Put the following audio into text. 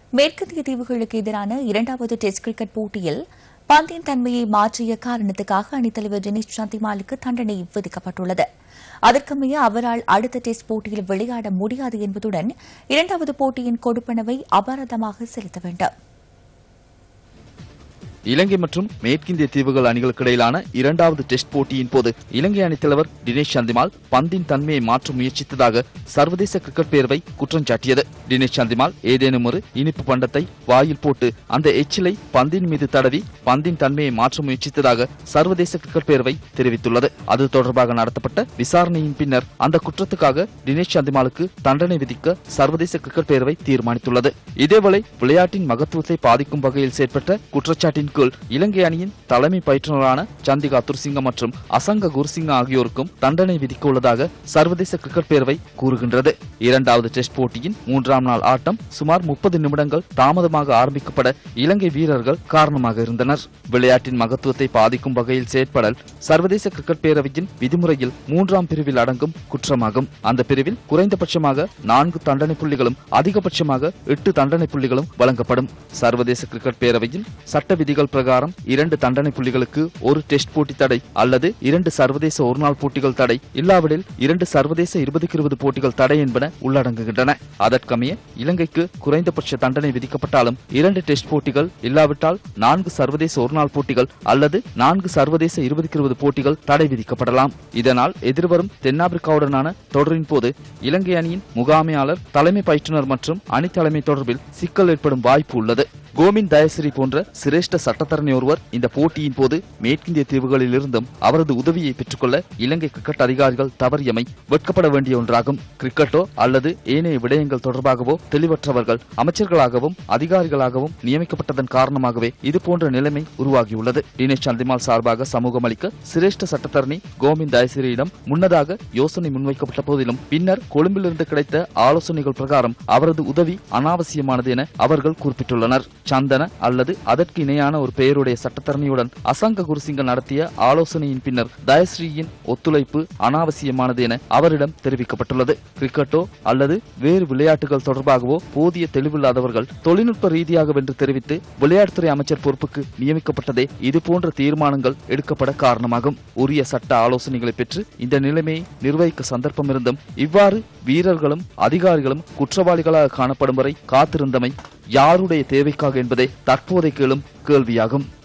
மேற்கத்திய தீவுகளுக்கு எதிரான இரண்டாவது டெஸ்ட் கிரிக்கெட் போட்டியில் பந்தின் தன்மையை மாற்றிய காரணத்துக்காக அணித்தலைவர் டெனிஸ் சந்திமாலுக்கு தண்டனை விதிக்கப்பட்டுள்ளது அதற்கமைய அவரால் அடுத்த டெஸ்ட் போட்டியில் விளையாட முடியாது என்பதுடன் இரண்டாவது போட்டியின் கொடுப்பனவை அபராதமாக செலுத்த வேண்டும் இலங்கை மற்றும் மேற்கிந்திய தீவுகள் அணிகளுக்கு இடையிலான இரண்டாவது டெஸ்ட் போட்டியின் போது இலங்கை அணித்தலைவர் தினேஷ் சந்திமால் பந்தின் தன்மையை மாற்ற முயற்சித்ததாக சர்வதேச கிரிக்கெட் பேரவை குற்றம் சாட்டியது தினேஷ் சந்திமால் ஏதேனும் ஒரு இனிப்பு பண்டத்தை வாயில் போட்டு அந்த எச்சிலை பந்தின் மீது தடவி பந்தின் தன்மையை மாற்ற முயற்சித்ததாக சர்வதேச கிரிக்கெட் பேரவை தெரிவித்துள்ளது அது தொடர்பாக நடத்தப்பட்ட விசாரணையின் பின்னர் அந்த குற்றத்துக்காக தினேஷ் சந்திமாலுக்கு தண்டனை விதிக்க சர்வதேச கிரிக்கெட் பேரவை தீர்மானித்துள்ளது இதேவேளை விளையாட்டின் மகத்துவத்தை பாதிக்கும் வகையில் செயற்பட்ட குற்றச்சாட்டின் கீழ் இலங்கை அணியின் தலைமை பயிற்றுநரான சந்திகா துர்சிங்க மற்றும் அசங்க குர்சிங்க ஆகியோருக்கும் தண்டனை விதிக்க உள்ளதாக சர்வதேச கிரிக்கெட் பேரவை கூறுகின்றது இரண்டாவது டெஸ்ட் போட்டியின் மூன்றாம் நாள் ஆட்டம் சுமார் முப்பது நிமிடங்கள் தாமதமாக ஆரம்பிக்கப்பட இலங்கை வீரர்கள் காரணமாக இருந்தனர் விளையாட்டின் மகத்துவத்தை பாதிக்கும் வகையில் செயற்படல் சர்வதேச கிரிக்கெட் பேரவையின் விதிமுறையில் மூன்றாம் பிரிவில் அடங்கும் குற்றமாகும் அந்த பிரிவில் குறைந்தபட்சமாக நான்கு தண்டனை புள்ளிகளும் அதிகபட்சமாக எட்டு தண்டனை புள்ளிகளும் வழங்கப்படும் சர்வதேச கிரிக்கெட் பேரவையின் சட்ட விதிகள் பிரகாரம் இரண்டு தண்டனை புள்ளிகளுக்கு ஒரு டெஸ்ட் போட்டி தடை அல்லது இரண்டு சர்வதேச ஒருநாள் போட்டிகள் தடை இல்லாவிடில் இரண்டு சர்வதேச இருபதுக்கு இருபது போட்டிகள் தடை என்பன உள்ளடங்குகின்றன அதற்கமைய இலங்கைக்கு குறைந்தபட்ச தண்டனை விதிக்கப்பட்டாலும் இரண்டு டெஸ்ட் போட்டிகள் இல்லாவிட்டால் நான்கு சர்வதேச ஒருநாள் போட்டிகள் அல்லது நான்கு சர்வதேச இருபதுக்கு இருபது போட்டிகள் தடை விதிக்கப்படலாம் இதனால் எதிர்வரும் தென்னாப்பிரிக்காவுடனான தொடரின் போது இலங்கை அணியின் முகாமையாளர் தலைமை பயிற்றுனர் மற்றும் அணி தலைமை தொடர்பில் சிக்கல் ஏற்படும் வாய்ப்பு உள்ளது கோமின் தயசிரி போன்ற சிரேஷ்ட சட்டத்தரணி ஒருவர் இந்த போட்டியின் போது மேற்கிந்திய தீவுகளில் இருந்தும் அவரது உதவியை பெற்றுக்கொள்ள இலங்கை கிரிக்கெட் அதிகாரிகள் தவறியமை வெட்கப்பட வேண்டிய ஒன்றாகும் கிரிக்கெட்டோ அல்லது ஏனைய விடயங்கள் தொடர்பாகவோ தெளிவற்றவர்கள் அமைச்சர்களாகவும் அதிகாரிகளாகவும் நியமிக்கப்பட்டதன் காரணமாகவே இதுபோன்ற நிலைமை உருவாகியுள்ளது தினேஷ் சந்திமால் சார்பாக சமூகம் அளிக்க சிரேஷ்ட சட்டத்தரணி கோமின் தயசிரியிடம் முன்னதாக யோசனை முன்வைக்கப்பட்ட போதிலும் பின்னர் கொழும்பிலிருந்து கிடைத்த ஆலோசனைகள் பிரகாரம் அவரது உதவி அனாவசியமானது என அவர்கள் குறிப்பிட்டுள்ளனர் சந்தன அல்லது அதற்கு இணையான ஒரு பெயருடைய சட்டத்தரணியுடன் அசங்க குருசிங்க நடத்திய ஆலோசனையின் பின்னர் தயஸ்ரீயின் ஒத்துழைப்பு அனாவசியமானது என அவரிடம் தெரிவிக்கப்பட்டுள்ளது கிரிக்கெட்டோ அல்லது வேறு விளையாட்டுகள் தொடர்பாகவோ போதிய தெளிவில்லாதவர்கள் தொழில்நுட்ப ரீதியாக வென்று தெரிவித்து விளையாட்டுத்துறை அமைச்சர் பொறுப்புக்கு நியமிக்கப்பட்டதே இதுபோன்ற தீர்மானங்கள் எடுக்கப்பட காரணமாகும் உரிய சட்ட ஆலோசனைகளை பெற்று இந்த நிலைமையை நிர்வகிக்க சந்தர்ப்பம் இருந்தும் இவ்வாறு வீரர்களும் அதிகாரிகளும் குற்றவாளிகளாக காணப்படும் வரை காத்திருந்தமை யாருடைய தேவைக்காக என்பதே தற்போதைக்கு எழும் கேள்வியாகும்